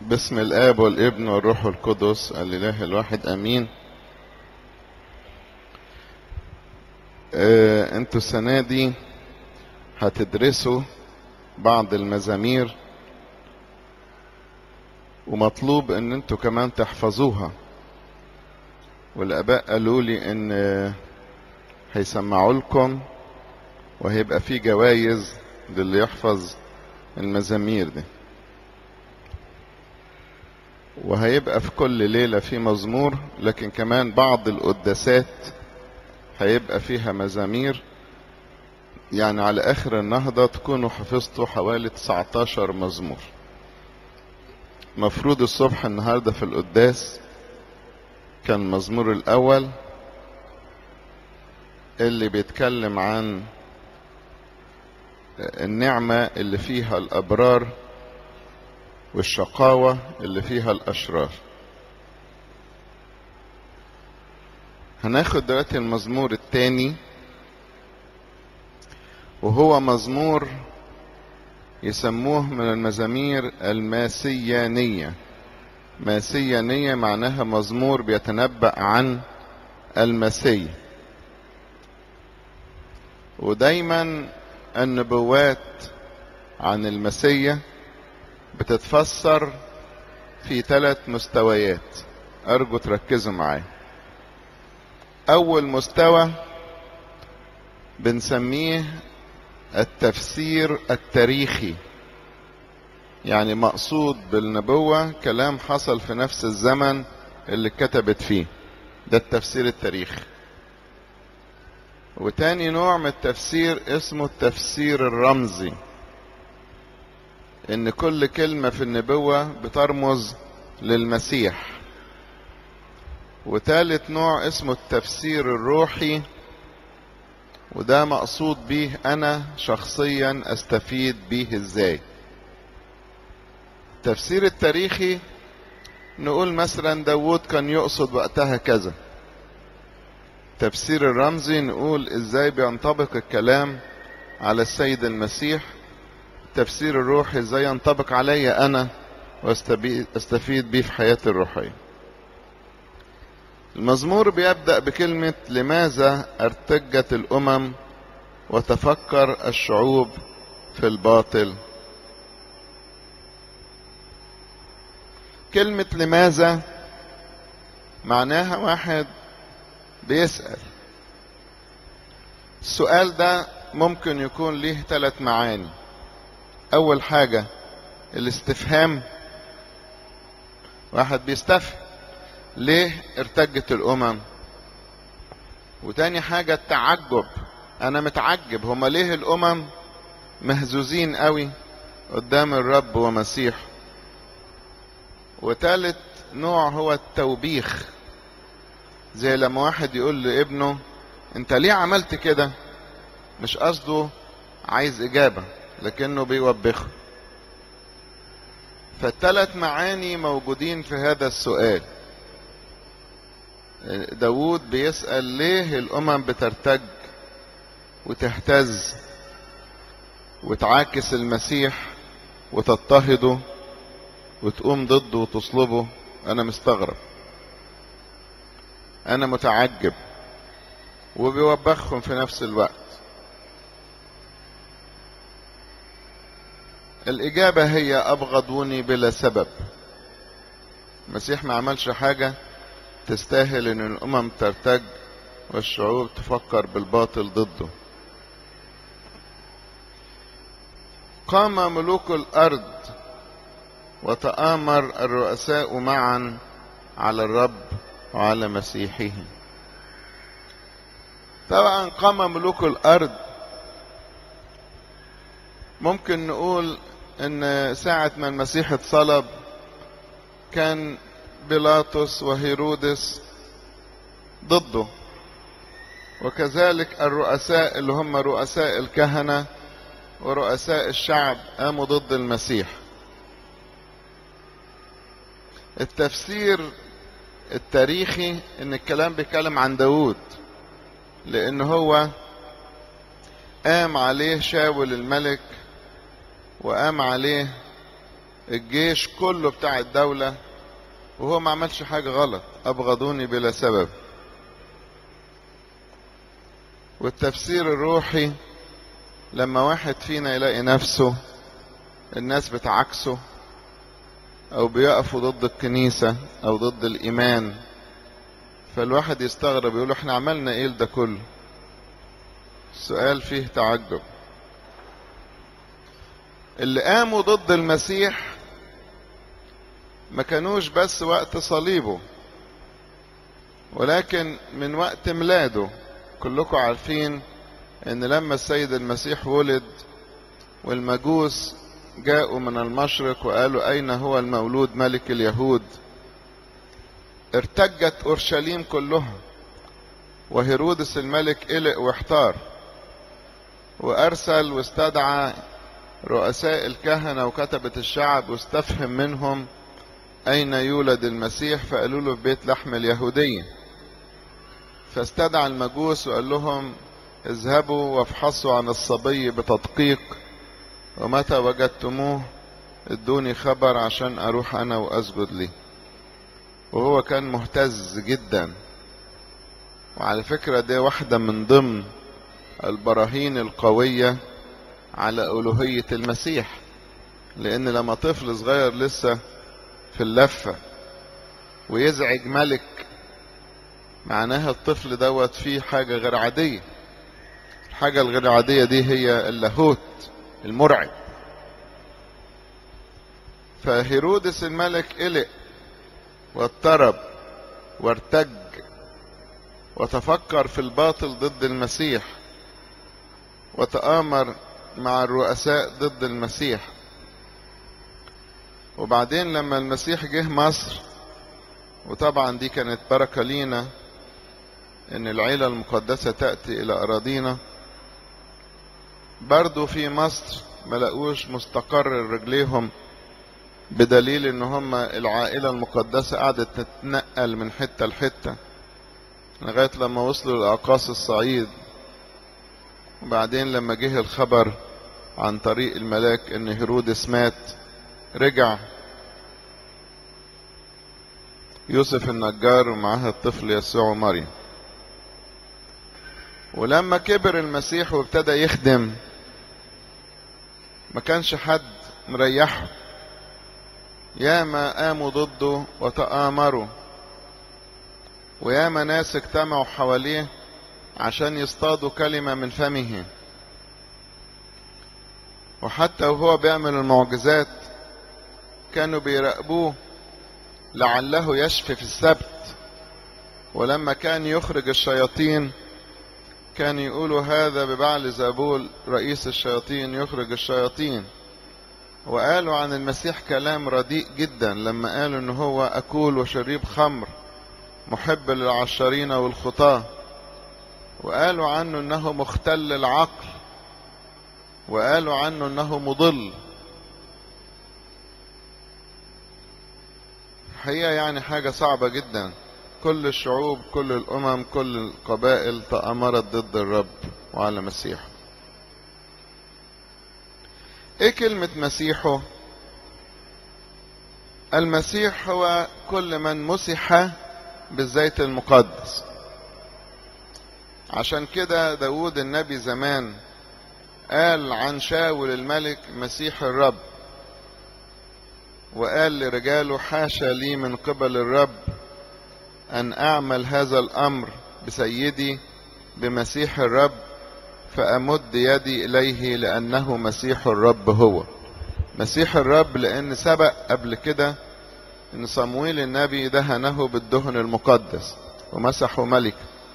باسم الآب والابن والروح القدس الإله الواحد أمين آه، انتوا السنة دي هتدرسوا بعض المزامير ومطلوب ان انتوا كمان تحفظوها والاباء قالوا لي ان آه، هيسمعوا لكم وهيبقى في جوائز للي يحفظ المزامير دي وهيبقى في كل ليلة في مزمور لكن كمان بعض القداسات هيبقى فيها مزامير يعني على آخر النهضة تكونوا حفظتوا حوالي 19 مزمور مفروض الصبح النهاردة في القداس كان المزمور الأول اللي بيتكلم عن النعمة اللي فيها الأبرار والشقاوة اللي فيها الأشرار هناخد دلوقتي المزمور الثاني وهو مزمور يسموه من المزامير الماسيانية ماسيانية معناها مزمور بيتنبأ عن المسيح ودايما النبوات عن المسيح بتتفسر في ثلاث مستويات أرجو تركزوا معايا أول مستوى بنسميه التفسير التاريخي يعني مقصود بالنبوة كلام حصل في نفس الزمن اللي كتبت فيه ده التفسير التاريخي وتاني نوع من التفسير اسمه التفسير الرمزي ان كل كلمة في النبوة بترمز للمسيح وتالت نوع اسمه التفسير الروحي وده مقصود به انا شخصيا استفيد به ازاي التفسير التاريخي نقول مثلا داود كان يقصد وقتها كذا تفسير الرمزي نقول ازاي بينطبق الكلام على السيد المسيح التفسير الروحي ازاي ينطبق عليا انا واستفيد بيه في حياتي الروحيه المزمور بيبدأ بكلمة لماذا ارتجت الأمم وتفكر الشعوب في الباطل كلمة لماذا معناها واحد بيسأل السؤال ده ممكن يكون ليه ثلاث معاني أول حاجة الاستفهام واحد بيستفهم ليه ارتجت الامم وتاني حاجة التعجب انا متعجب هما ليه الامم مهزوزين قوي قدام الرب ومسيح وتالت نوع هو التوبيخ زي لما واحد يقول لابنه انت ليه عملت كده مش قصده عايز اجابة لكنه بيوبخه فالثلاث معاني موجودين في هذا السؤال داود بيسأل ليه الأمم بترتج وتهتز وتعاكس المسيح وتضطهده وتقوم ضده وتصلبه أنا مستغرب أنا متعجب وبيوبخهم في نفس الوقت الإجابة هي أبغضوني بلا سبب المسيح ما عملش حاجة تستاهل ان الامم ترتج والشعوب تفكر بالباطل ضده قام ملوك الارض وتآمر الرؤساء معا على الرب وعلى مسيحه طبعا قام ملوك الارض ممكن نقول ان ساعة ما المسيح اتصلب كان بيلاطس وهيرودس ضده وكذلك الرؤساء اللي هم رؤساء الكهنة ورؤساء الشعب قاموا ضد المسيح التفسير التاريخي ان الكلام بيتكلم عن داود لان هو قام عليه شاول الملك وقام عليه الجيش كله بتاع الدولة وهو ما عملش حاجة غلط أبغضوني بلا سبب والتفسير الروحي لما واحد فينا يلاقي نفسه الناس بتعكسه او بيقفوا ضد الكنيسة او ضد الايمان فالواحد يستغرب يقول احنا عملنا ايه ده كله السؤال فيه تعجب اللي قاموا ضد المسيح ما كانوش بس وقت صليبه ولكن من وقت ميلاده كلكم عارفين ان لما السيد المسيح ولد والمجوس جاءوا من المشرق وقالوا اين هو المولود ملك اليهود ارتجت اورشليم كلها وهيرودس الملك قلق واحتار وارسل واستدعى رؤساء الكهنه وكتبه الشعب واستفهم منهم اين يولد المسيح فقالوا له في بيت لحم اليهوديه فاستدعى المجوس وقال لهم اذهبوا وافحصوا عن الصبي بتدقيق ومتى وجدتموه ادوني خبر عشان اروح انا واسجد ليه وهو كان مهتز جدا وعلى فكرة دي واحدة من ضمن البراهين القوية على ألوهية المسيح لأن لما طفل صغير لسه في اللفة ويزعج ملك معناها الطفل دوت فيه حاجة غير عادية الحاجة الغير عادية دي هي اللاهوت المرعب فهيرودس الملك قلق واضطرب وارتج وتفكر في الباطل ضد المسيح وتآمر مع الرؤساء ضد المسيح وبعدين لما المسيح جه مصر وطبعا دي كانت بركة لينا ان العيلة المقدسة تأتي الى اراضينا برضو في مصر ما لقوش مستقر رجليهم بدليل ان هم العائلة المقدسة قعدت تتنقل من حتة لحتة لغاية لما وصلوا لأقاصي الصعيد وبعدين لما جه الخبر عن طريق الملاك ان هيرودس مات رجع يوسف النجار ومعاه الطفل يسوع ومريم ولما كبر المسيح وابتدى يخدم ما كانش حد مريحه ياما قاموا ضده وتآمروا وياما ناس اجتمعوا حواليه عشان يصطادوا كلمة من فمه وحتى وهو بيعمل المعجزات كانوا بيراقبوه لعله يشفي في السبت ولما كان يخرج الشياطين كان يقولوا هذا ببعل زابول رئيس الشياطين يخرج الشياطين وقالوا عن المسيح كلام رديء جدا لما قالوا ان هو اكول وشريب خمر محب للعشرين والخطاة وقالوا عنه انه مختل العقل وقالوا عنه انه مضل حقيقة يعني حاجة صعبة جدا كل الشعوب كل الامم كل القبائل تأمرت ضد الرب وعلى مسيحه ايه كلمة مسيحه المسيح هو كل من مسح بالزيت المقدس عشان كده داود النبي زمان قال عن شاول الملك مسيح الرب وقال لرجاله حاشا لي من قبل الرب ان اعمل هذا الامر بسيدي بمسيح الرب فأمد يدي إليه لأنه مسيح الرب هو مسيح الرب لأن سبق قبل كده إن صمويل النبي دهنه بالدهن المقدس ومسحه ملك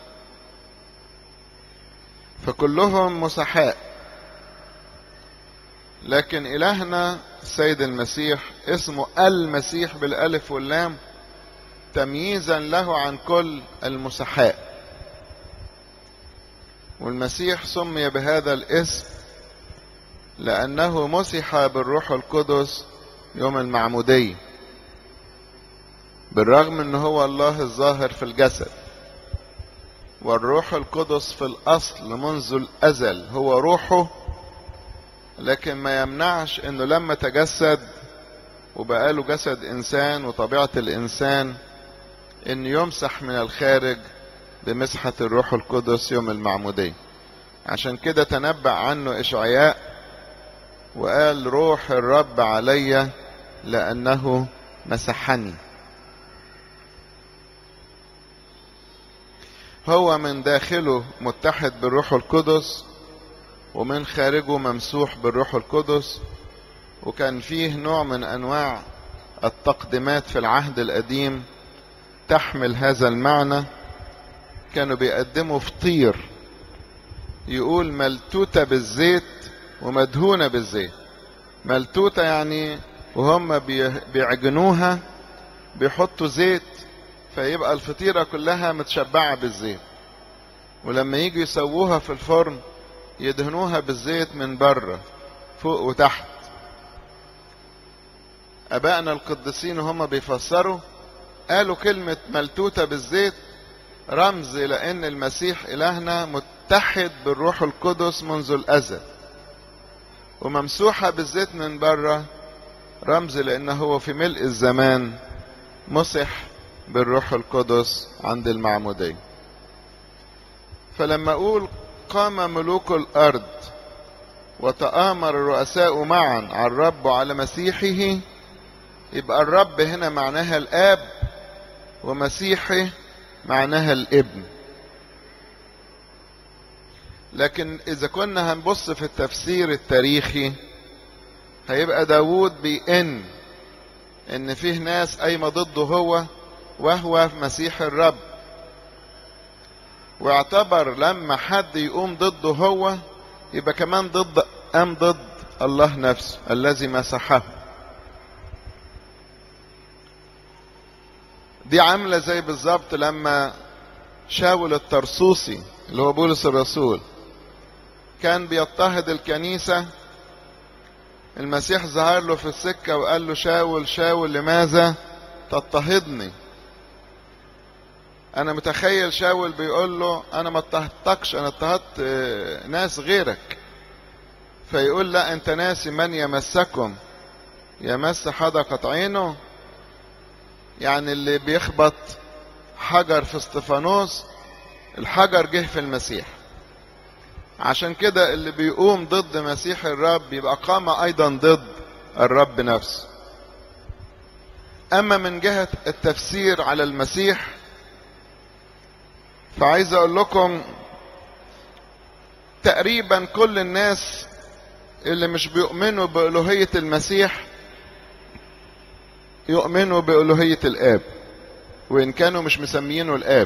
فكلهم مسحاء لكن إلهنا السيد المسيح اسمه المسيح بالألف واللام تمييزا له عن كل المسحاء والمسيح سمي بهذا الاسم لأنه مسح بالروح القدس يوم المعمودية بالرغم ان هو الله الظاهر في الجسد والروح القدس في الأصل منذ الأزل هو روحه لكن ما يمنعش انه لما تجسد وبقى له جسد إنسان وطبيعة الإنسان إن يمسح من الخارج بمسحة الروح القدس يوم المعمودية عشان كده تنبأ عنه إشعياء وقال روح الرب علي لأنه مسحني هو من داخله متحد بالروح القدس ومن خارجه ممسوح بالروح القدس وكان فيه نوع من انواع التقدمات في العهد القديم تحمل هذا المعنى كانوا بيقدموا فطير يقول ملتوتة بالزيت ومدهونة بالزيت ملتوتة يعني وهم بيعجنوها بيحطوا زيت فيبقى الفطيرة كلها متشبعة بالزيت ولما يجوا يسووها في الفرن يدهنوها بالزيت من بره فوق وتحت أبائنا القديسين وهم بيفسروا قالوا كلمة ملتوتة بالزيت رمز لأن المسيح إلهنا متحد بالروح القدس منذ الأزل وممسوحة بالزيت من بره رمز لأنه هو في ملء الزمان مسح بالروح القدس عند المعمودية فلما أقول قام ملوك الأرض وتآمر الرؤساء معا على الرب وعلى مسيحه يبقى الرب هنا معناها الآب ومسيحه معناها الابن لكن إذا كنا هنبص في التفسير التاريخي هيبقى داوود بيئن إن فيه ناس قايمة ضده هو وهو مسيح الرب واعتبر لما حد يقوم ضده هو يبقى كمان ضد قام ضد الله نفسه الذي مسحه دي عامله زي بالظبط لما شاول الترسوسي اللي هو بولس الرسول كان بيضطهد الكنيسه المسيح ظهر له في السكه وقال له شاول شاول لماذا تضطهدني انا متخيل شاول بيقول له انا ما اضطهدتكش انا اضطهدت ناس غيرك فيقول لا انت ناسي من يمسكم يمس حدقة عينه يعني اللي بيخبط حجر في استفانوس الحجر جه في المسيح عشان كده اللي بيقوم ضد مسيح الرب يبقى قام ايضا ضد الرب نفسه اما من جهة التفسير على المسيح فعايز اقول لكم تقريبا كل الناس اللي مش بيؤمنوا بألوهية المسيح يؤمنوا بألوهية الآب وإن كانوا مش مسميينه الآب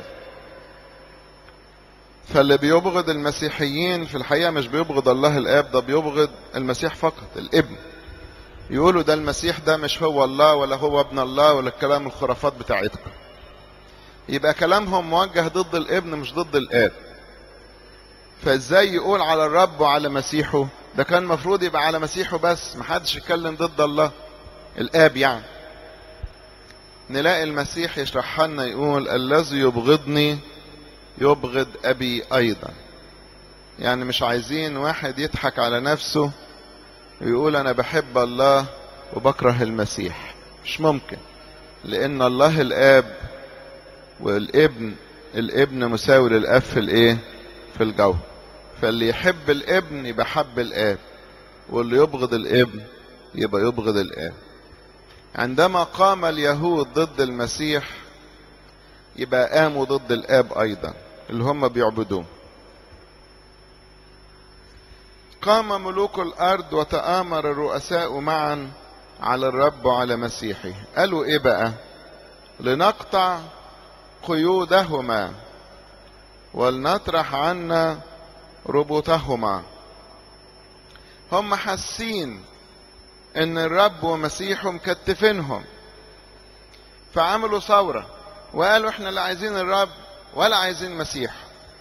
فاللي بيبغض المسيحيين في الحقيقة مش بيبغض الله الآب ده بيبغض المسيح فقط الابن يقولوا ده المسيح ده مش هو الله ولا هو ابن الله ولا الكلام الخرافات بتاعتكم يبقى كلامهم موجه ضد الابن مش ضد الاب فازاي يقول على الرب وعلى مسيحه ده كان المفروض يبقى على مسيحه بس محدش يتكلم ضد الله الاب يعني نلاقي المسيح يشرح لنا يقول الذي يبغضني يبغض ابي ايضا يعني مش عايزين واحد يضحك على نفسه ويقول انا بحب الله وبكره المسيح مش ممكن لان الله الاب والابن الابن مساوي للاب في الايه في الجوهر فاللي يحب الابن يبقى حب الاب واللي يبغض الابن يبقى يبغض الاب عندما قام اليهود ضد المسيح يبقى قاموا ضد الاب ايضا اللي هم بيعبدوه قام ملوك الارض وتآمر الرؤساء معا على الرب وعلى مسيحه قالوا ايه بقى لنقطع قيودهما ولنطرح عنا ربطهما هم حاسين ان الرب ومسيحه مكتفينهم فعملوا ثورة وقالوا احنا لا عايزين الرب ولا عايزين مسيح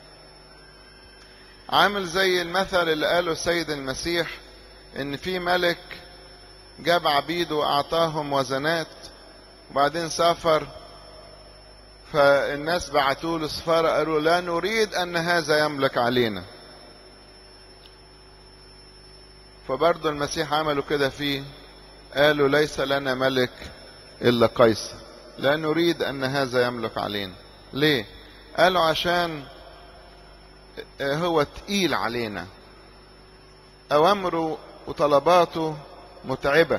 عامل زي المثل اللي قاله السيد المسيح ان في ملك جاب عبيده واعطاهم وزنات وبعدين سافر فالناس بعتوا له سفارة قالوا لا نريد أن هذا يملك علينا فبرضه المسيح عملوا كده فيه قالوا ليس لنا ملك إلا قيصر لا نريد أن هذا يملك علينا ليه قالوا عشان هو تقيل علينا أوامره وطلباته متعبة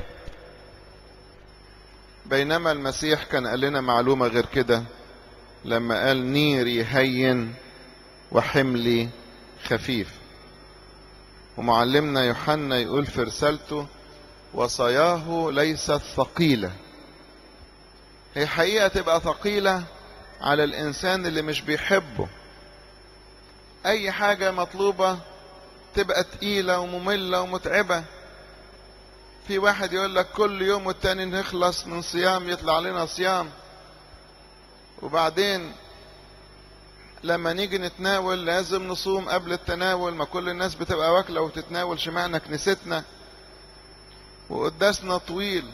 بينما المسيح كان قال لنا معلومة غير كده لما قال نيري هين وحملي خفيف ومعلمنا يوحنا يقول في رسالته وصاياه ليست ثقيلة هي حقيقة تبقى ثقيلة على الإنسان اللي مش بيحبه أي حاجة مطلوبة تبقى تقيلة ومملة ومتعبة في واحد يقول لك كل يوم والتاني نخلص من صيام يطلع لنا صيام وبعدين لما نيجي نتناول لازم نصوم قبل التناول ما كل الناس بتبقى واكله وتتناول شمعنا كنيستنا وقداسنا طويل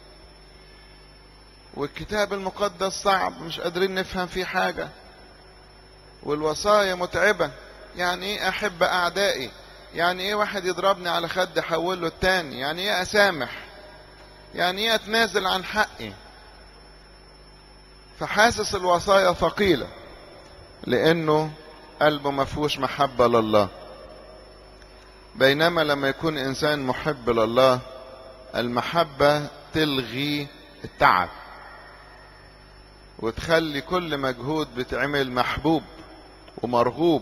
والكتاب المقدس صعب مش قادرين نفهم فيه حاجة والوصايا متعبة يعني ايه احب اعدائي يعني ايه واحد يضربني على خد احول له التاني يعني ايه اسامح يعني ايه اتنازل عن حقي فحاسس الوصايا ثقيلة لانه قلبه ما فيهوش محبة لله بينما لما يكون انسان محب لله المحبة تلغي التعب وتخلي كل مجهود بتعمل محبوب ومرغوب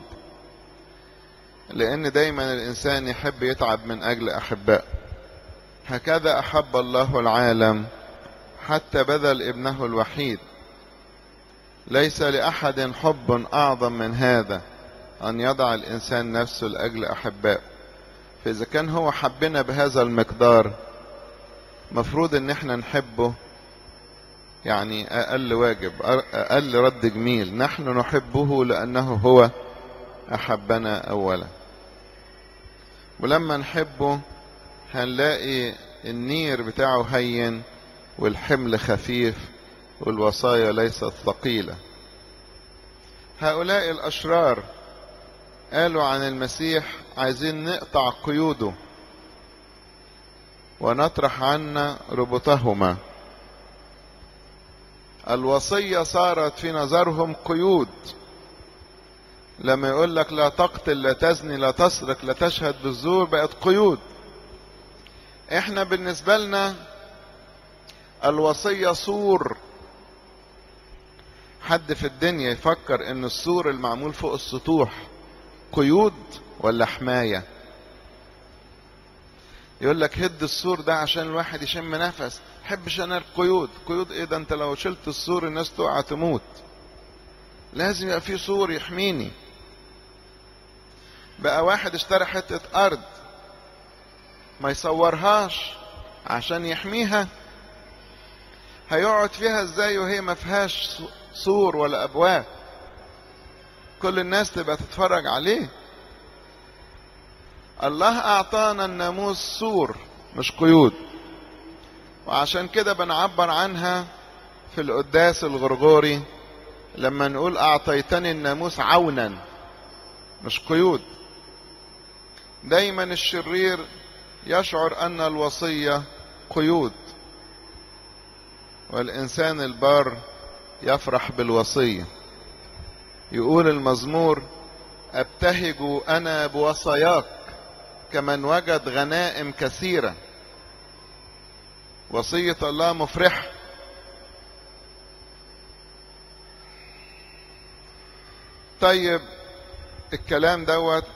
لان دايما الانسان يحب يتعب من اجل احباء هكذا احب الله العالم حتى بذل ابنه الوحيد ليس لاحد حب اعظم من هذا ان يضع الانسان نفسه لاجل احبائه فاذا كان هو حبنا بهذا المقدار مفروض ان احنا نحبه يعني اقل واجب اقل رد جميل نحن نحبه لانه هو احبنا اولا ولما نحبه هنلاقي النير بتاعه هين والحمل خفيف والوصايا ليست ثقيلة هؤلاء الأشرار قالوا عن المسيح عايزين نقطع قيوده ونطرح عنا ربطهما الوصية صارت في نظرهم قيود لما يقول لك لا تقتل لا تزني لا تسرق لا تشهد بالزور بقت قيود احنا بالنسبة لنا الوصية سور حد في الدنيا يفكر ان السور المعمول فوق السطوح قيود ولا حماية يقول لك هد السور ده عشان الواحد يشم نفس حبش انا القيود قيود ايه ده انت لو شلت السور الناس تقع تموت لازم يبقى في سور يحميني بقى واحد اشترى حتة ارض ما يصورهاش عشان يحميها هيقعد فيها ازاي وهي ما فيهاش سور ولا ابواب كل الناس تبقى تتفرج عليه الله اعطانا الناموس سور مش قيود وعشان كده بنعبر عنها في القداس الغرغوري لما نقول اعطيتني الناموس عونا مش قيود دايما الشرير يشعر ان الوصيه قيود والانسان البار يفرح بالوصيه يقول المزمور ابتهج انا بوصاياك كمن وجد غنائم كثيره وصيه الله مفرحه طيب الكلام دوت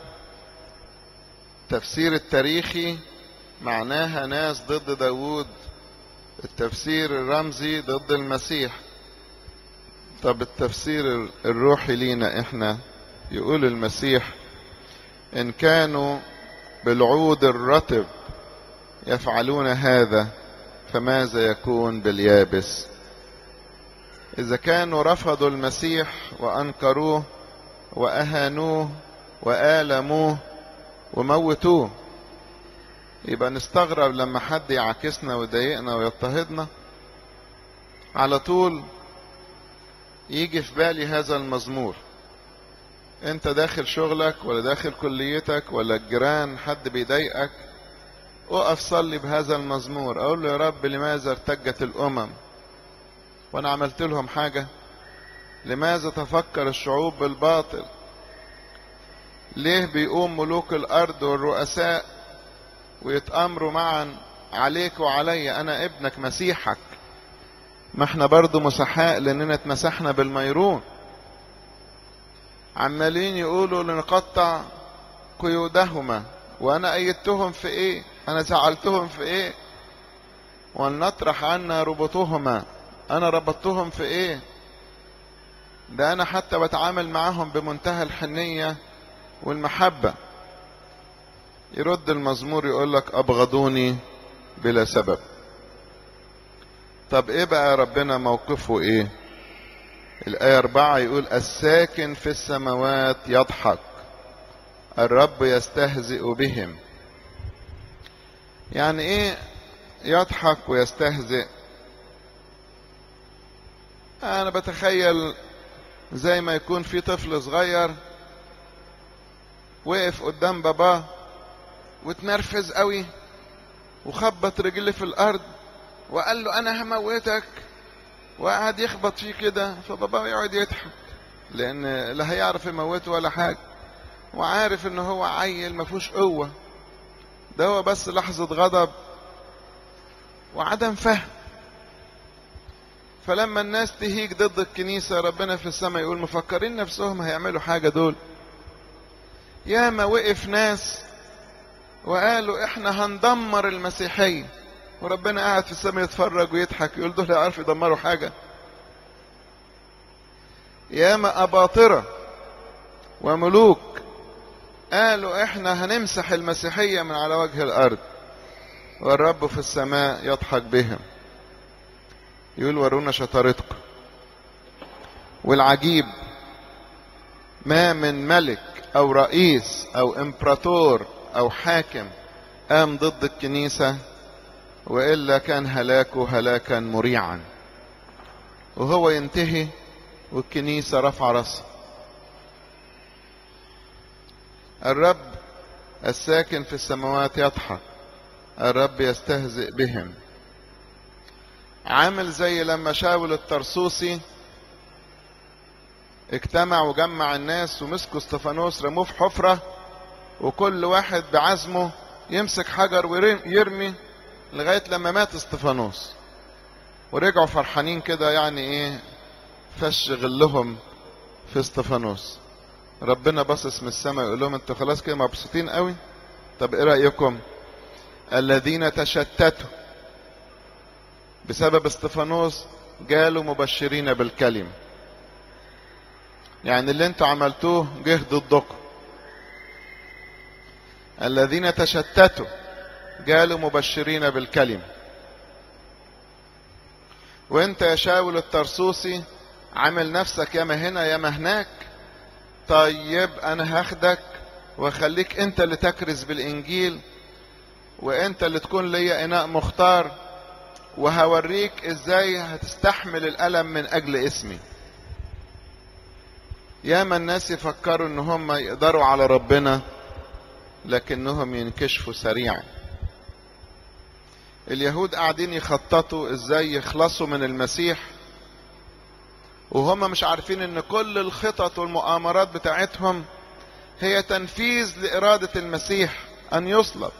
تفسير التاريخي معناها ناس ضد داوود التفسير الرمزي ضد المسيح طب التفسير الروحي لينا احنا يقول المسيح ان كانوا بالعود الرطب يفعلون هذا فماذا يكون باليابس اذا كانوا رفضوا المسيح وانكروه واهانوه والموه وموتوه يبقى نستغرب لما حد يعاكسنا ويضايقنا ويضطهدنا على طول يجي في بالي هذا المزمور انت داخل شغلك ولا داخل كليتك ولا الجيران حد بيضايقك اقف صلي بهذا المزمور اقول له يا رب لماذا ارتجت الامم وانا عملت لهم حاجة لماذا تفكر الشعوب بالباطل ليه بيقوم ملوك الارض والرؤساء ويتأمروا معا عليك وعلي انا ابنك مسيحك ما احنا برضو مسحاء لاننا اتمسحنا بالميرون عمالين يقولوا لنقطع قيودهما وانا ايدتهم في ايه انا زعلتهم في ايه ولنطرح عنا ربطهما انا ربطتهم في ايه ده انا حتى بتعامل معاهم بمنتهى الحنية والمحبة يرد المزمور يقول لك ابغضوني بلا سبب طب ايه بقى ربنا موقفه ايه الآية أربعة يقول الساكن في السماوات يضحك الرب يستهزئ بهم يعني ايه يضحك ويستهزئ انا بتخيل زي ما يكون في طفل صغير وقف قدام باباه وتنرفز قوي وخبط رجلي في الارض وقال له انا هموتك وقعد يخبط فيه كده فباباه يقعد يضحك لان لا هيعرف يموته ولا حاجه وعارف ان هو عيل ما فيهوش قوه ده هو بس لحظه غضب وعدم فهم فلما الناس تهيج ضد الكنيسه ربنا في السماء يقول مفكرين نفسهم هيعملوا حاجه دول ياما وقف ناس وقالوا احنا هندمر المسيحيه وربنا قاعد في السماء يتفرج ويضحك يقول دول يعرفوا يدمروا حاجه ياما اباطره وملوك قالوا احنا هنمسح المسيحية من على وجه الارض والرب في السماء يضحك بهم يقول ورونا شطارتكم والعجيب ما من ملك او رئيس او امبراطور او حاكم قام ضد الكنيسة والا كان هلاكه هلاكا مريعا وهو ينتهي والكنيسة رفع راسها الرب الساكن في السماوات يضحك الرب يستهزئ بهم عامل زي لما شاول الطرسوسي اجتمع وجمع الناس ومسكوا استفانوس رموه في حفرة وكل واحد بعزمه يمسك حجر ويرمي لغاية لما مات استفانوس ورجعوا فرحانين كده يعني ايه فش غلهم في استفانوس ربنا باصص من السماء يقول لهم انتوا خلاص كده مبسوطين قوي طب ايه رايكم الذين تشتتوا بسبب استفانوس جالوا مبشرين بالكلمة يعني اللي انتوا عملتوه جه ضدكم الذين تشتتوا جالوا مبشرين بالكلمة وانت يا شاول الترسوسي عامل نفسك ياما هنا ياما هناك طيب انا هاخدك واخليك انت اللي تكرز بالانجيل وانت اللي تكون ليا اناء مختار وهوريك ازاي هتستحمل الالم من اجل اسمي ياما الناس يفكروا ان هم يقدروا على ربنا لكنهم ينكشفوا سريعا اليهود قاعدين يخططوا ازاي يخلصوا من المسيح وهم مش عارفين ان كل الخطط والمؤامرات بتاعتهم هي تنفيذ لإرادة المسيح أن يصلب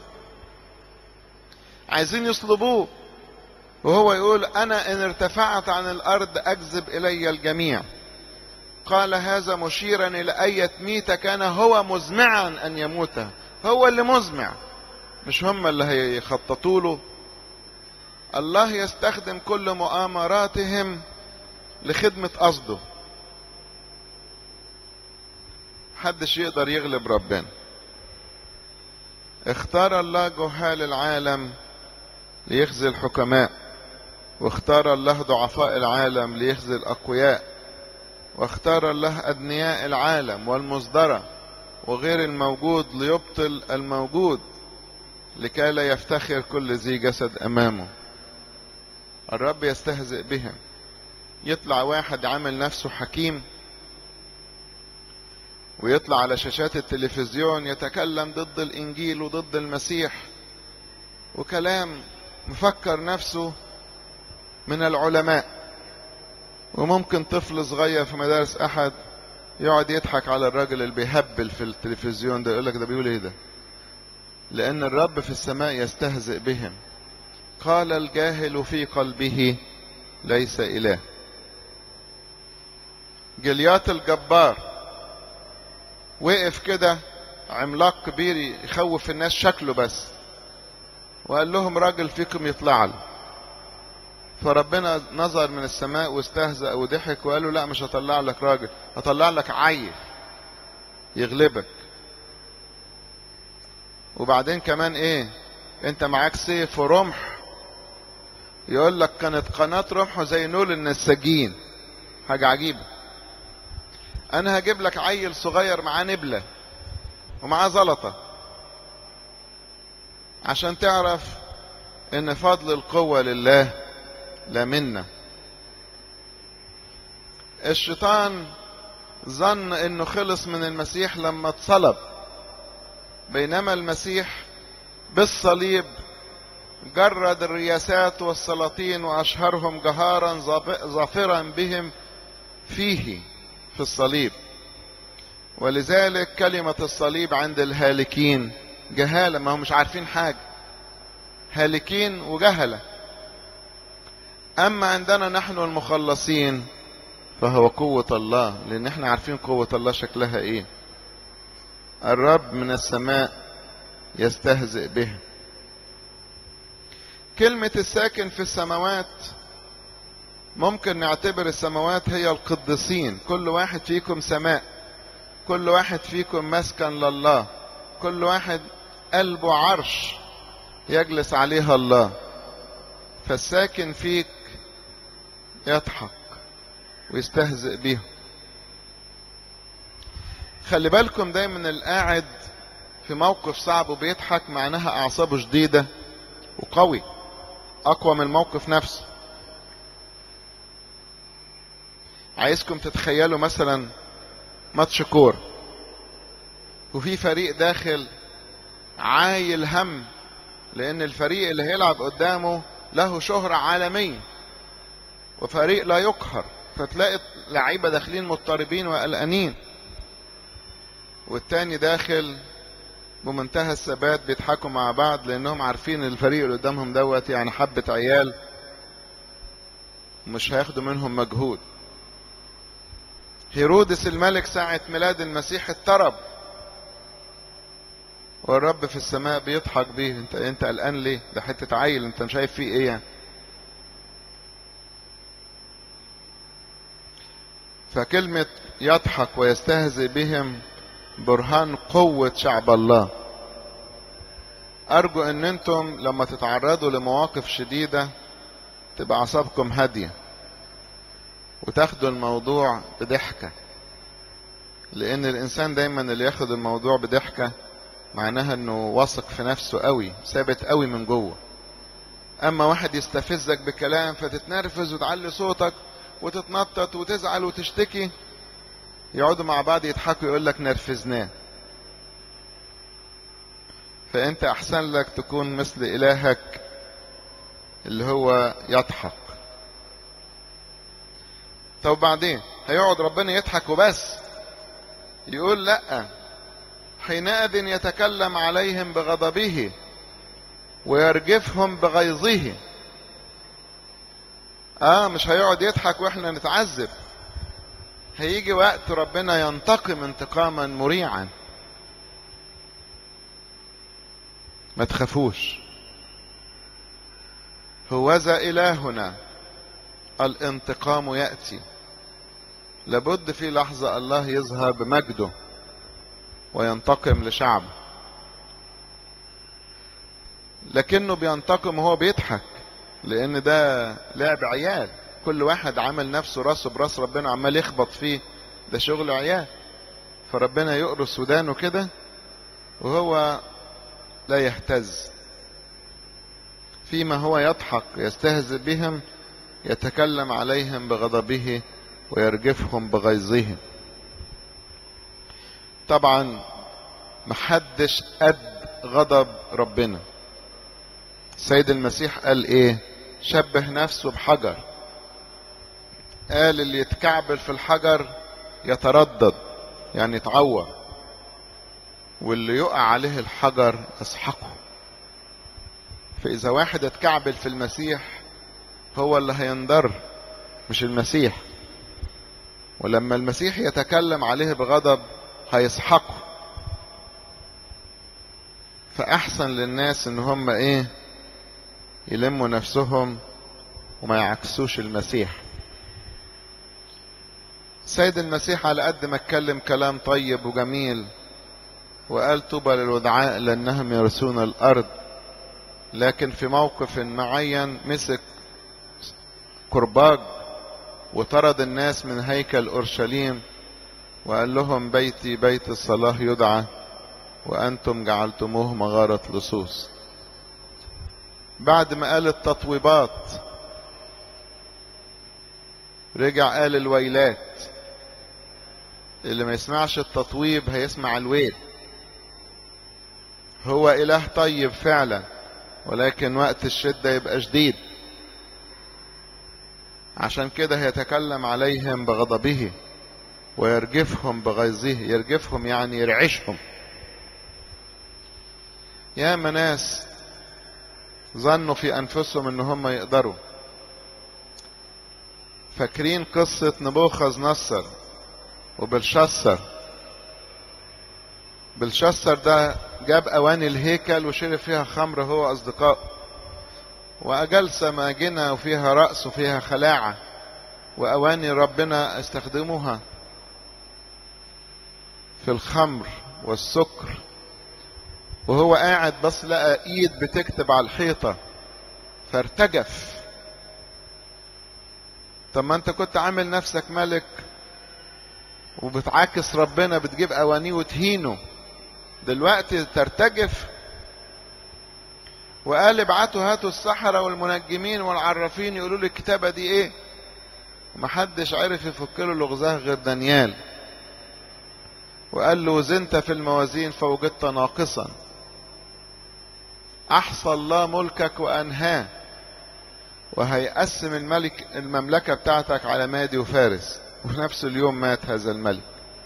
عايزين يصلبوه وهو يقول أنا إن ارتفعت عن الأرض أجذب إلي الجميع قال هذا مشيرا إلى أية ميتة كان هو مزمعا أن يموت هو اللي مزمع مش هم اللي هيخططوا له الله يستخدم كل مؤامراتهم لخدمة قصده محدش يقدر يغلب ربنا اختار الله جهال العالم ليخزي الحكماء واختار الله ضعفاء العالم ليخزي الأقوياء واختار الله أدنياء العالم والمصدرة وغير الموجود ليبطل الموجود لكي لا يفتخر كل ذي جسد أمامه الرب يستهزئ بهم يطلع واحد عامل نفسه حكيم ويطلع على شاشات التلفزيون يتكلم ضد الانجيل وضد المسيح وكلام مفكر نفسه من العلماء وممكن طفل صغير في مدارس احد يقعد يضحك على الراجل اللي بيهبل في التلفزيون ده يقول لك ده بيقول ايه ده لان الرب في السماء يستهزئ بهم قال الجاهل في قلبه ليس اله جليات الجبار وقف كده عملاق كبير يخوف الناس شكله بس وقال لهم راجل فيكم يطلع له فربنا نظر من السماء واستهزأ وضحك وقال له لا مش هطلع لك راجل هطلع لك عيل يغلبك وبعدين كمان ايه انت معاك سيف ورمح يقول لك كانت قناة رمحه زي نول النساجين حاجة عجيبة انا هجيب لك عيل صغير معاه نبلة ومعاه زلطة عشان تعرف ان فضل القوة لله لا منا الشيطان ظن انه خلص من المسيح لما اتصلب بينما المسيح بالصليب جرد الرياسات والسلاطين واشهرهم جهارا ظافرا بهم فيه في الصليب ولذلك كلمة الصليب عند الهالكين جهالة ما هم مش عارفين حاجة هالكين وجهلة أما عندنا نحن المخلصين فهو قوة الله لأن احنا عارفين قوة الله شكلها ايه الرب من السماء يستهزئ به كلمة الساكن في السماوات ممكن نعتبر السماوات هي القديسين كل واحد فيكم سماء كل واحد فيكم مسكن لله كل واحد قلبه عرش يجلس عليها الله فالساكن فيك يضحك ويستهزئ بيهم خلي بالكم دايما القاعد في موقف صعب وبيضحك معناها اعصابه شديدة وقوي اقوى من الموقف نفسه عايزكم تتخيلوا مثلا ماتش كور وفي فريق داخل عايل هم لان الفريق اللي هيلعب قدامه له شهرة عالمية وفريق لا يقهر فتلاقي لعيبة داخلين مضطربين وقلقانين والتاني داخل بمنتهى الثبات بيضحكوا مع بعض لانهم عارفين الفريق اللي قدامهم دوت يعني حبة عيال مش هياخدوا منهم مجهود هيرودس الملك ساعة ميلاد المسيح اضطرب والرب في السماء بيضحك بيه انت انت قلقان ليه ده حتة عيل انت مش شايف فيه ايه يعني فكلمة يضحك ويستهزئ بهم برهان قوة شعب الله أرجو أن أنتم لما تتعرضوا لمواقف شديدة تبقى أعصابكم هادية وتاخدوا الموضوع بضحكة لأن الإنسان دايما اللي ياخد الموضوع بضحكة معناها أنه واثق في نفسه قوي ثابت قوي من جوه أما واحد يستفزك بكلام فتتنرفز وتعلي صوتك وتتنطط وتزعل وتشتكي يقعدوا مع بعض يضحكوا يقول لك نرفزناه فانت احسن لك تكون مثل الهك اللي هو يضحك طب بعدين هيقعد ربنا يضحك وبس يقول لا حينئذ يتكلم عليهم بغضبه ويرجفهم بغيظه اه مش هيقعد يضحك واحنا نتعذب هيجي وقت ربنا ينتقم انتقاما مريعا ما تخافوش هوذا إلهنا الانتقام يأتي لابد في لحظة الله يظهر بمجده وينتقم لشعبه لكنه بينتقم وهو بيضحك لان ده لعب عيال كل واحد عامل نفسه راسه براس ربنا عمال يخبط فيه ده شغل عيال فربنا يقرص ودانه كده وهو لا يهتز فيما هو يضحك يستهزئ بهم يتكلم عليهم بغضبه ويرجفهم بغيظه طبعا محدش قد غضب ربنا السيد المسيح قال ايه شبه نفسه بحجر قال اللي يتكعبل في الحجر يتردد يعني يتعور واللي يقع عليه الحجر يسحقه فإذا واحد اتكعبل في المسيح هو اللي هينضر مش المسيح ولما المسيح يتكلم عليه بغضب هيسحقه فأحسن للناس إن هم إيه يلموا نفسهم وما يعكسوش المسيح سيد المسيح على قد ما اتكلم كلام طيب وجميل وقال طوبى للودعاء لأنهم يرثون الأرض لكن في موقف معين مسك كرباج وطرد الناس من هيكل أورشليم وقال لهم بيتي بيت الصلاة يدعى وأنتم جعلتموه مغارة لصوص بعد ما قال التطويبات رجع قال الويلات اللي ما يسمعش التطويب هيسمع الويل هو إله طيب فعلا ولكن وقت الشدة يبقى شديد عشان كده هيتكلم عليهم بغضبه ويرجفهم بغيظه يرجفهم يعني يرعشهم يا ناس ظنوا في أنفسهم إن هم يقدروا فاكرين قصة نبوخذ نصر وبلشسر بلشسر ده جاب أواني الهيكل وشرب فيها خمر هو أصدقائه وأجل سماجنة وفيها رأس وفيها خلاعة وأواني ربنا استخدموها في الخمر والسكر وهو قاعد بس لقى ايد بتكتب على الحيطة فارتجف طب ما انت كنت عامل نفسك ملك وبتعاكس ربنا بتجيب اوانيه وتهينه دلوقتي ترتجف وقال ابعتوا هاتوا السحرة والمنجمين والعرافين يقولوا لي الكتابة دي ايه محدش عرف يفك له لغزاه غير دانيال وقال له وزنت في الموازين فوجدت ناقصا احصى الله ملكك وانهاه وهيقسم الملك المملكة بتاعتك على مادي وفارس وفي نفس اليوم مات هذا الملك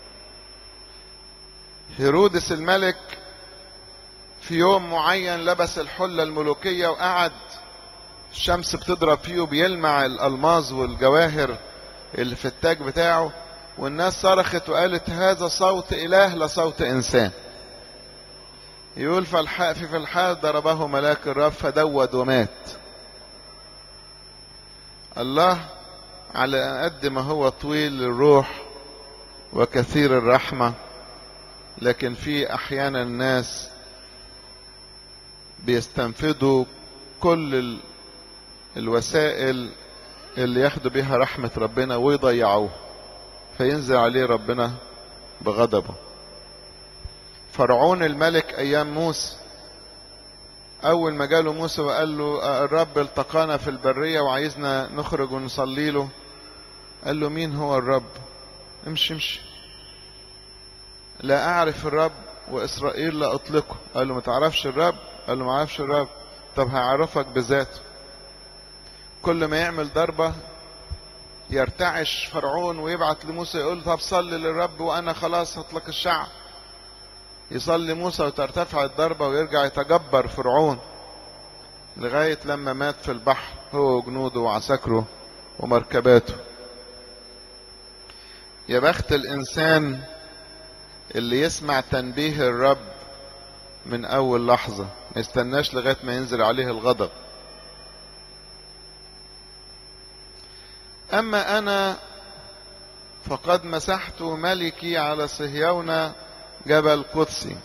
هيرودس الملك في يوم معين لبس الحلة الملوكية وقعد الشمس بتضرب فيه وبيلمع الألماظ والجواهر اللي في التاج بتاعه والناس صرخت وقالت هذا صوت إله لا صوت إنسان يقول في في الحال ضربه ملاك الرب فدود ومات الله على قد ما هو طويل الروح وكثير الرحمة لكن في أحيانا الناس بيستنفذوا كل الوسائل اللي ياخدوا بيها رحمة ربنا ويضيعوها فينزل عليه ربنا بغضبه فرعون الملك ايام موسى اول ما جاله موسى وقال له الرب التقانا في البريه وعايزنا نخرج ونصلي له قال له مين هو الرب امشي امشي لا اعرف الرب واسرائيل لا اطلقه قال له ما تعرفش الرب قال له ما اعرفش الرب طب هعرفك بذاته كل ما يعمل ضربه يرتعش فرعون ويبعت لموسى يقول طب صلي للرب وانا خلاص هطلق الشعب يصلي موسى وترتفع الضربة ويرجع يتجبر فرعون لغاية لما مات في البحر هو وجنوده وعساكره ومركباته يا بخت الإنسان اللي يسمع تنبيه الرب من أول لحظة ما يستناش لغاية ما ينزل عليه الغضب أما أنا فقد مسحت ملكي على صهيون جبل قدسي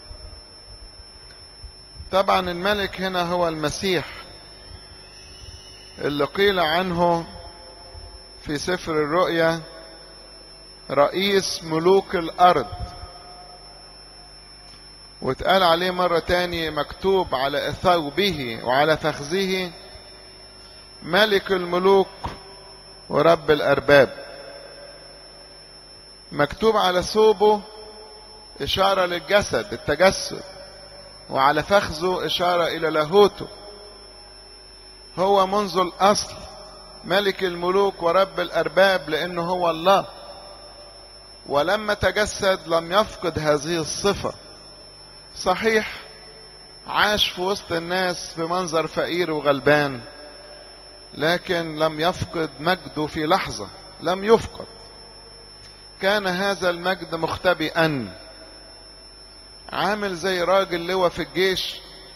طبعا الملك هنا هو المسيح اللي قيل عنه في سفر الرؤيا رئيس ملوك الأرض واتقال عليه مرة تاني مكتوب على ثوبه وعلى فخذه ملك الملوك ورب الأرباب مكتوب على ثوبه إشارة للجسد التجسد وعلى فخذه إشارة إلى لاهوته هو منذ الأصل ملك الملوك ورب الأرباب لأنه هو الله ولما تجسد لم يفقد هذه الصفة صحيح عاش في وسط الناس بمنظر فقير وغلبان لكن لم يفقد مجده في لحظة لم يفقد كان هذا المجد مختبئا عامل زي راجل لواء في الجيش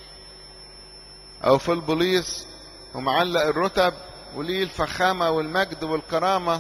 او في البوليس ومعلق الرتب وليه الفخامة والمجد والكرامة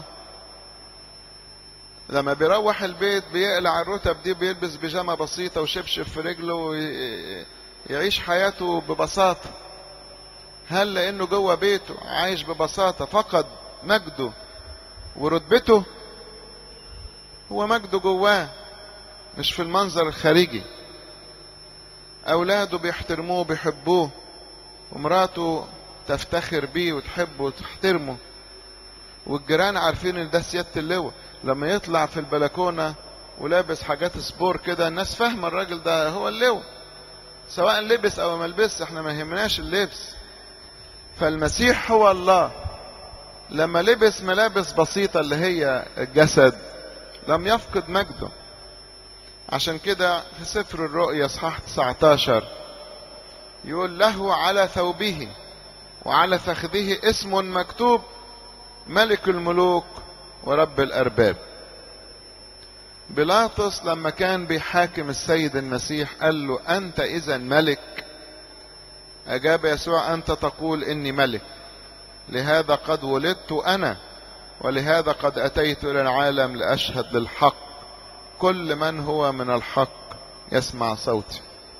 لما بيروح البيت بيقلع الرتب دي بيلبس بيجامة بسيطة وشبشب في رجله ويعيش حياته ببساطة هل لانه جوه بيته عايش ببساطة فقد مجده ورتبته هو مجده جواه مش في المنظر الخارجي اولاده بيحترموه بيحبوه ومراته تفتخر بيه وتحبه وتحترمه والجيران عارفين ان ده سياده اللواء لما يطلع في البلكونه ولابس حاجات سبور كده الناس فاهمه الراجل ده هو اللواء سواء لبس او ما لبس احنا ما يهمناش اللبس فالمسيح هو الله لما لبس ملابس بسيطه اللي هي الجسد لم يفقد مجده عشان كده في سفر الرؤيا اصحاح 19 يقول له على ثوبه وعلى فخذه اسم مكتوب ملك الملوك ورب الارباب بيلاطس لما كان بيحاكم السيد المسيح قال له انت اذا ملك اجاب يسوع انت تقول اني ملك لهذا قد ولدت انا ولهذا قد اتيت الى العالم لاشهد للحق كل من هو من الحق يسمع صوتي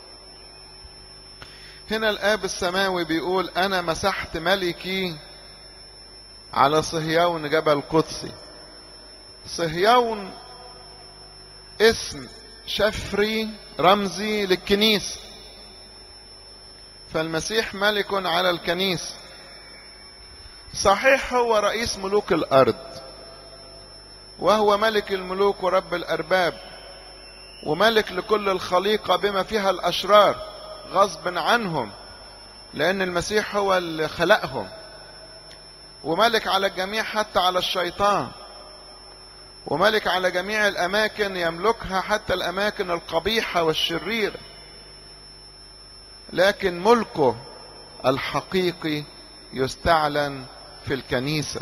هنا الاب السماوي بيقول انا مسحت ملكي على صهيون جبل قدسي صهيون اسم شفري رمزي للكنيسة فالمسيح ملك على الكنيسة صحيح هو رئيس ملوك الارض وهو ملك الملوك ورب الارباب وملك لكل الخليقة بما فيها الاشرار غصب عنهم لان المسيح هو اللي خلقهم وملك على الجميع حتى على الشيطان وملك على جميع الاماكن يملكها حتى الاماكن القبيحة والشريرة لكن ملكه الحقيقي يستعلن في الكنيسة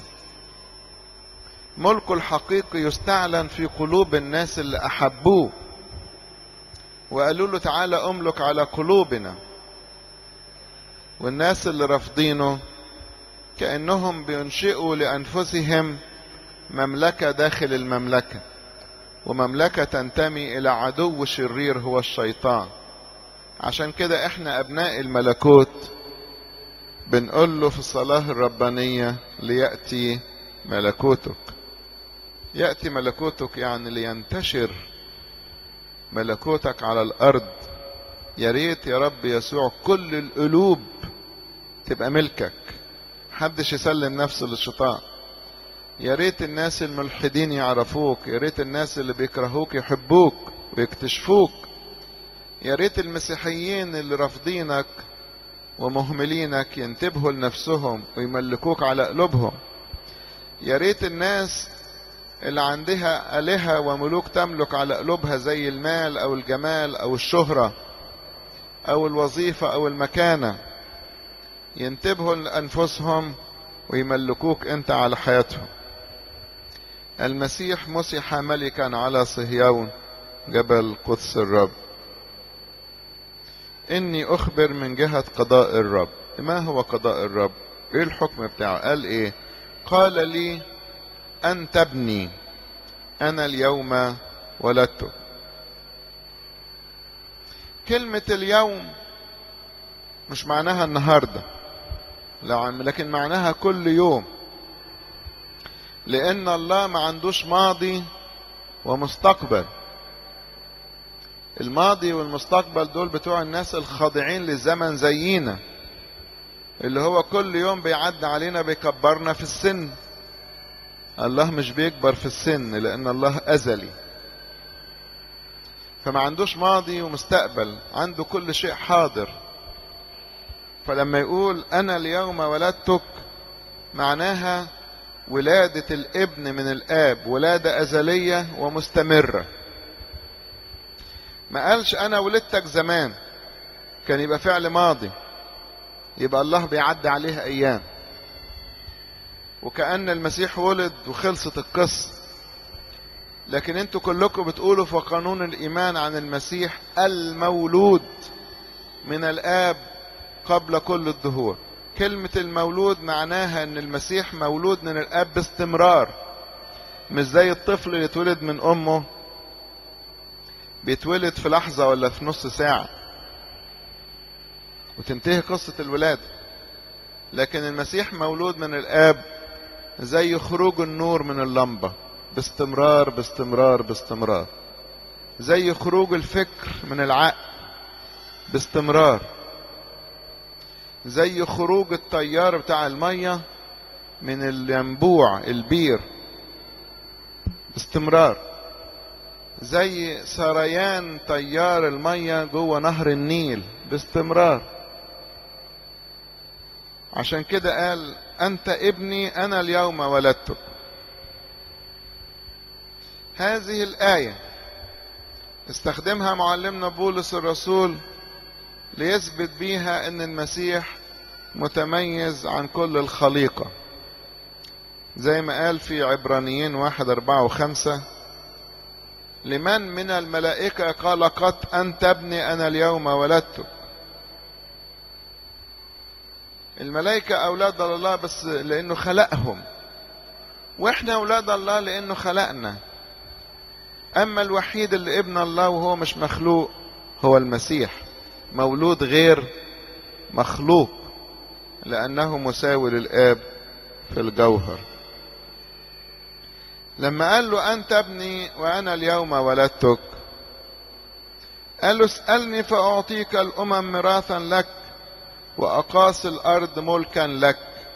ملكه الحقيقي يستعلن في قلوب الناس اللي احبوه وقالوا له تعالى املك على قلوبنا والناس اللي رافضينه كانهم بينشئوا لانفسهم مملكه داخل المملكه ومملكه تنتمي الى عدو شرير هو الشيطان عشان كده احنا ابناء الملكوت بنقول له في الصلاه الربانيه لياتي ملكوتك ياتي ملكوتك يعني لينتشر ملكوتك على الارض يا ريت يا رب يسوع كل القلوب تبقى ملكك محدش يسلم نفسه للشيطان يا ريت الناس الملحدين يعرفوك يا ريت الناس اللي بيكرهوك يحبوك ويكتشفوك يا ريت المسيحيين اللي رافضينك ومهملينك ينتبهوا لنفسهم ويملكوك على قلوبهم يا ريت الناس اللي عندها آلهة وملوك تملك على قلوبها زي المال أو الجمال أو الشهرة أو الوظيفة أو المكانة ينتبهوا لأنفسهم ويملكوك أنت على حياتهم المسيح مسح ملكا على صهيون جبل قدس الرب إني أخبر من جهة قضاء الرب ما هو قضاء الرب إيه الحكم بتاعه قال إيه قال لي أن تبني أنا اليوم ولدتك كلمة اليوم مش معناها النهاردة لكن معناها كل يوم لأن الله ما عندوش ماضي ومستقبل الماضي والمستقبل دول بتوع الناس الخاضعين للزمن زينا اللي هو كل يوم بيعدي علينا بيكبرنا في السن الله مش بيكبر في السن لان الله ازلي فما عندوش ماضي ومستقبل عنده كل شيء حاضر فلما يقول أنا اليوم ولدتك معناها ولادة الابن من الآب ولادة أزلية ومستمرة ما قالش أنا ولدتك زمان كان يبقى فعل ماضي يبقى الله بيعدي عليها أيام وكأن المسيح ولد وخلصت القصة لكن انتوا كلكم بتقولوا في قانون الإيمان عن المسيح المولود من الآب قبل كل الدهور كلمة المولود معناها ان المسيح مولود من الاب باستمرار مش زي الطفل اللي اتولد من امه بيتولد في لحظة ولا في نص ساعة وتنتهي قصة الولادة لكن المسيح مولود من الاب زي خروج النور من اللمبة باستمرار باستمرار باستمرار زي خروج الفكر من العقل باستمرار زي خروج التيار بتاع المية من الينبوع البير باستمرار زي سريان تيار المية جوه نهر النيل باستمرار عشان كده قال أنت ابني أنا اليوم ولدتك هذه الآية استخدمها معلمنا بولس الرسول ليثبت بيها ان المسيح متميز عن كل الخليقة زي ما قال في عبرانيين واحد اربعة وخمسة لمن من الملائكة قال قد أنت ابني أنا اليوم ولدتك الملائكة أولاد الله بس لأنه خلقهم وإحنا أولاد الله لأنه خلقنا أما الوحيد اللي ابن الله وهو مش مخلوق هو المسيح مولود غير مخلوق لأنه مساوي للآب في الجوهر لما قال له أنت ابني وأنا اليوم ولدتك قال له اسألني فأعطيك الأمم ميراثا لك وأقاصي الأرض ملكا لك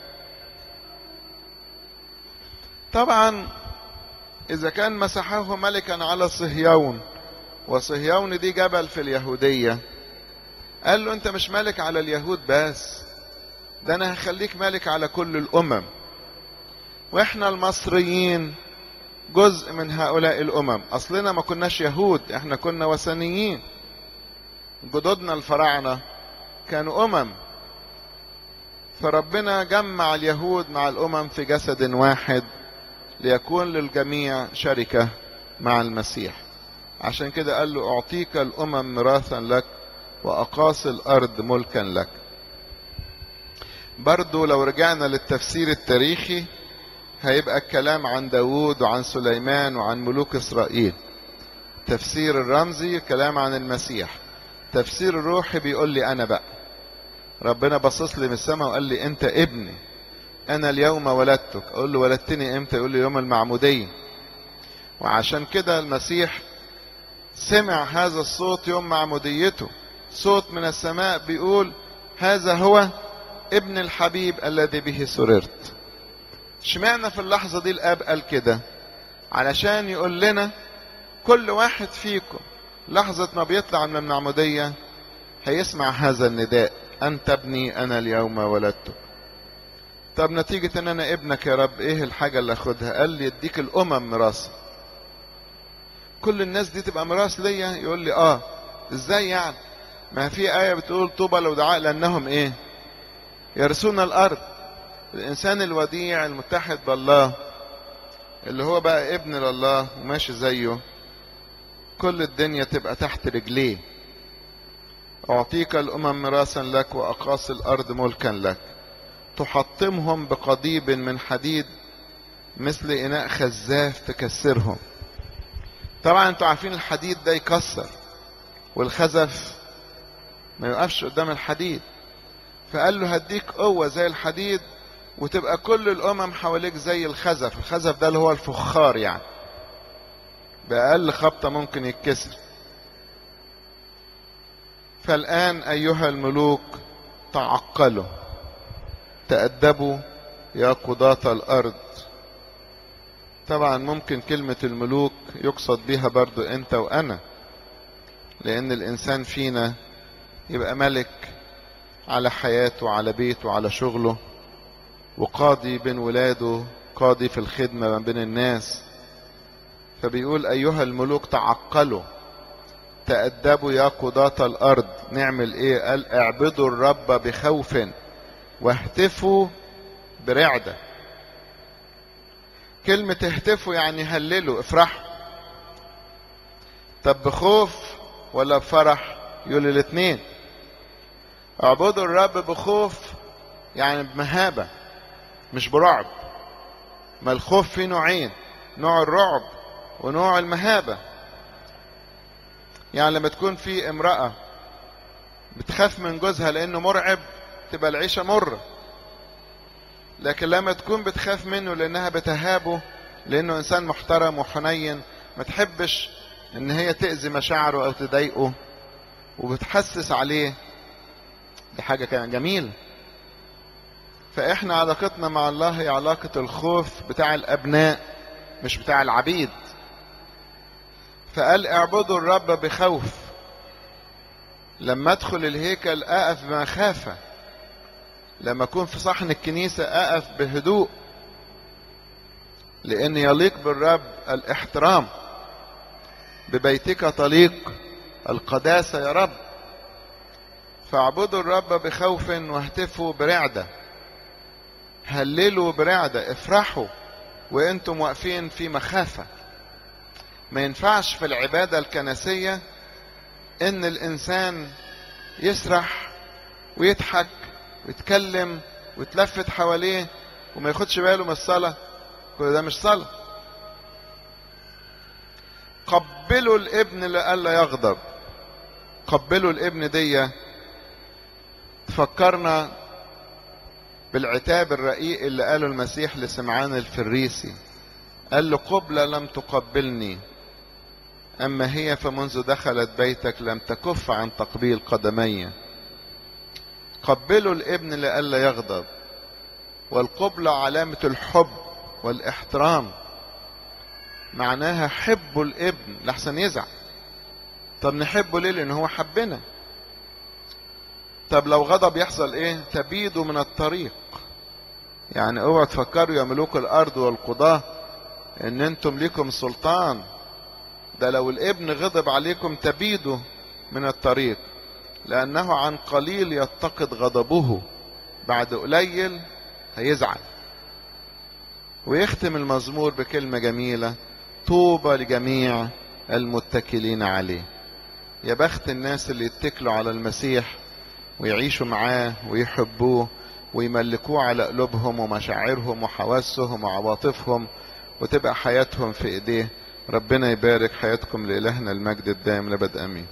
طبعا إذا كان مسحه ملكا على صهيون وصهيون دي جبل في اليهودية قال له أنت مش ملك على اليهود بس ده أنا هخليك ملك على كل الأمم وإحنا المصريين جزء من هؤلاء الأمم أصلنا ما كناش يهود إحنا كنا وثنيين جدودنا الفراعنة كانوا أمم فربنا جمع اليهود مع الأمم في جسد واحد ليكون للجميع شركة مع المسيح عشان كده قال له أعطيك الأمم ميراثا لك وأقاصي الأرض ملكا لك برضو لو رجعنا للتفسير التاريخي هيبقى الكلام عن داود وعن سليمان وعن ملوك إسرائيل تفسير الرمزي كلام عن المسيح تفسير الروحي بيقول لي أنا بقى ربنا بصص لي من السماء وقال لي أنت ابني أنا اليوم ولدتك أقول له ولدتني إمتى يقول لي يوم المعمودية وعشان كده المسيح سمع هذا الصوت يوم معموديته صوت من السماء بيقول هذا هو ابن الحبيب الذي به سررت اشمعنى في اللحظة دي الآب قال كده علشان يقول لنا كل واحد فيكم لحظة ما بيطلع من المعمودية هيسمع هذا النداء أنت ابني أنا اليوم ولدتك طب نتيجة ان انا ابنك يا رب ايه الحاجة اللي اخدها قال لي اديك الامم ميراث كل الناس دي تبقى ميراث ليا يقول لي اه ازاي يعني ما في آية بتقول طوبى لو دعاء لأنهم ايه يرثون الأرض الإنسان الوديع المتحد بالله اللي هو بقى ابن لله وماشي زيه كل الدنيا تبقى تحت رجليه أعطيك الأمم ميراثا لك وأقاصي الأرض ملكا لك تحطمهم بقضيب من حديد مثل إناء خزاف تكسرهم طبعا انتوا عارفين الحديد ده يكسر والخزف ما يوقفش قدام الحديد فقال له هديك قوة زي الحديد وتبقى كل الأمم حواليك زي الخزف الخزف ده اللي هو الفخار يعني بأقل خبطة ممكن يتكسر فالآن أيها الملوك تعقلوا تأدبوا يا قضاة الأرض طبعا ممكن كلمة الملوك يقصد بها برضو أنت وأنا لأن الإنسان فينا يبقى ملك على حياته على بيته على شغله وقاضي بين ولاده قاضي في الخدمة ما بين الناس فبيقول أيها الملوك تعقلوا تأدبوا يا قضاة الأرض نعمل إيه قال اعبدوا الرب بخوف واهتفوا برعدة كلمة اهتفوا يعني هللوا افرحوا طب بخوف ولا بفرح يقول الاثنين اعبدوا الرب بخوف يعني بمهابة مش برعب ما الخوف فيه نوعين نوع الرعب ونوع المهابة يعني لما تكون في امرأة بتخاف من جوزها لانه مرعب تبقى العيشة مرة لكن لما تكون بتخاف منه لانها بتهابه لانه انسان محترم وحنين ما تحبش ان هي تأذي مشاعره او تضايقه وبتحسس عليه دي حاجة كان جميلة فاحنا علاقتنا مع الله هي علاقة الخوف بتاع الابناء مش بتاع العبيد فقال اعبدوا الرب بخوف لما ادخل الهيكل اقف بمخافة لما اكون في صحن الكنيسة اقف بهدوء لان يليق بالرب الاحترام ببيتك تليق القداسة يا رب فاعبدوا الرب بخوف واهتفوا برعدة هللوا برعدة افرحوا وانتم واقفين في مخافة ما ينفعش في العبادة الكنسية ان الانسان يسرح ويضحك ويتكلم ويتلفت حواليه وما ياخدش باله من الصلاة كل ده مش صلاة قبلوا الابن لئلا يغضب قبلوا الابن دي تفكرنا بالعتاب الرقيق اللي قاله المسيح لسمعان الفريسي قال له قبلة لم تقبلني أما هي فمنذ دخلت بيتك لم تكف عن تقبيل قدمي قبلوا الابن لئلا يغضب والقبلة علامة الحب والاحترام معناها حبوا الابن لحسن يزعل طب نحبه ليه لان هو حبنا طب لو غضب يحصل ايه تبيدوا من الطريق يعني اوعوا تفكروا يا ملوك الارض والقضاة ان انتم ليكم سلطان ده لو الابن غضب عليكم تبيدوا من الطريق لانه عن قليل يتقد غضبه بعد قليل هيزعل ويختم المزمور بكلمة جميلة طوبى لجميع المتكلين عليه يا بخت الناس اللي يتكلوا على المسيح ويعيشوا معاه ويحبوه ويملكوه على قلوبهم ومشاعرهم وحواسهم وعواطفهم وتبقى حياتهم في ايديه ربنا يبارك حياتكم لإلهنا المجد الدائم لبد امين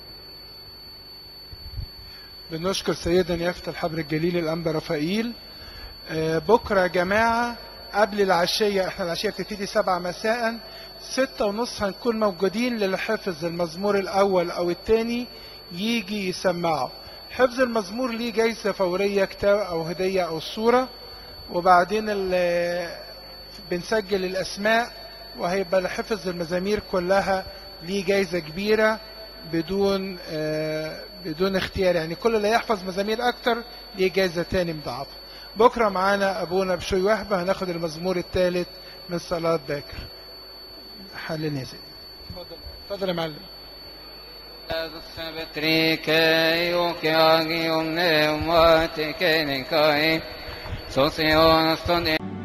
بنشكر سيدنا يافت الحبر الجليل الأنبا رفائيل آه، بكرة يا جماعة قبل العشية احنا العشية بتبتدي سبعة مساء ستة ونص هنكون موجودين للحفظ المزمور الأول أو الثاني يجي يسمعه حفظ المزمور ليه جايزة فورية كتاب أو هدية أو صورة وبعدين ال- بنسجل الأسماء وهيبقى لحفظ المزامير كلها ليه جايزة كبيرة بدون آه، بدون اختيار يعني كل اللي يحفظ مزامير أكتر ليه جايزة تاني مضاعفة بكرة معانا أبونا بشوي وهبة هناخد المزمور الثالث من صلاة باكر حل نزل اتفضل اتفضل يا معلم Betrike och jag i omnämnat kenikai. Så ser jag stånd